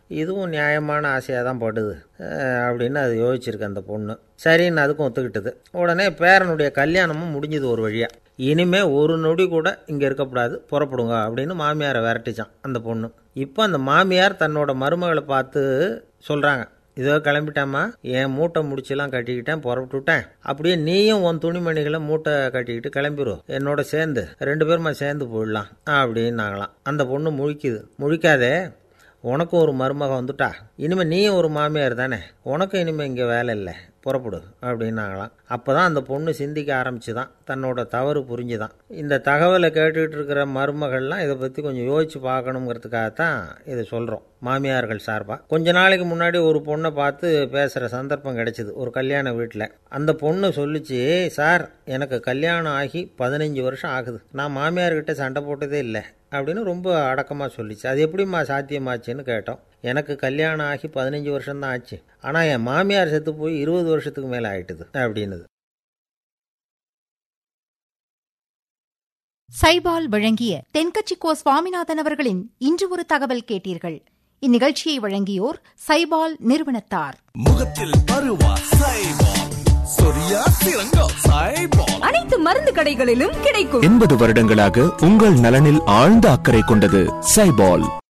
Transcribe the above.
இதுவும் நியாயமான ஆசையாக தான் படுது அஹ் அப்படின்னு அது யோசிச்சிருக்கு அந்த பொண்ணு சரின்னு அதுக்கும் ஒத்துக்கிட்டது உடனே பேரனுடைய கல்யாணமும் முடிஞ்சது ஒரு வழியா இனிமே ஒரு நொடி கூட இங்கே இருக்கக்கூடாது புறப்படுங்க அப்படின்னு மாமியாரை விரட்டிச்சான் அந்த பொண்ணு இப்போ அந்த மாமியார் தன்னோட மருமகளை பார்த்து சொல்கிறாங்க இதோ கிளம்பிட்டாம்மா என் மூட்டை முடிச்செல்லாம் கட்டிக்கிட்டேன் புறப்பட்டுட்டேன் அப்படியே நீயும் உன் துணிமணிகளை மூட்டை கட்டிக்கிட்டு கிளம்பிரும் என்னோட சேர்ந்து ரெண்டு பேருமா சேர்ந்து போயிடலாம் அப்படின்னாங்களாம் அந்த பொண்ணு முழிக்குது முழிக்காதே உனக்கும் ஒரு மருமக வந்துட்டா இனிமேல் நீயும் ஒரு மாமியார் தானே உனக்கும் இனிமேல் இங்கே வேலை இல்லை புறப்படு அப்படின்னாங்களாம் அப்போ தான் அந்த பொண்ணு சிந்திக்க ஆரம்பிச்சுதான் தன்னோட தவறு புரிஞ்சுதான் இந்த தகவலை கேட்டுக்கிட்டு இருக்கிற மருமகள்லாம் இதை பற்றி கொஞ்சம் யோசிச்சு பார்க்கணுங்கிறதுக்காகத்தான் இதை சொல்கிறோம் மாமியார்கள் சார்பாக கொஞ்ச நாளைக்கு முன்னாடி ஒரு பொண்ணை பார்த்து பேசுகிற சந்தர்ப்பம் கிடைச்சிது ஒரு கல்யாண வீட்டில் அந்த பொண்ணு சொல்லிச்சு சார் எனக்கு கல்யாணம் ஆகி பதினஞ்சு வருஷம் ஆகுது நான் மாமியார்கிட்ட சண்டை போட்டதே இல்லை அப்படின்னு ரொம்ப அடக்கமாக சொல்லிச்சு அது எப்படிம்மா சாத்தியமாச்சுன்னு கேட்டோம் எனக்கு கல்யாணம் ஆகி பதினஞ்சு வருஷம்தான் ஆச்சு ஆனால் என் மாமியார் செத்து போய் இருபது வருஷத்துக்கு மேலே ஆயிட்டுது அப்படின்னுது சைபால் வழங்கிய தென்கட்சிக்கோ சுவாமிநாதன் அவர்களின் இன்று ஒரு தகவல் கேட்டீர்கள் இந்நிகழ்ச்சியை வழங்கியோர் சைபால் நிறுவனத்தார் முகத்தில் பருவா சைபால் சொரியா சிறங்கோ சைபால் அனைத்து மருந்து கடைகளிலும் கிடைக்கும் எண்பது வருடங்களாக உங்கள் நலனில் ஆழ்ந்த அக்கறை கொண்டது சைபால்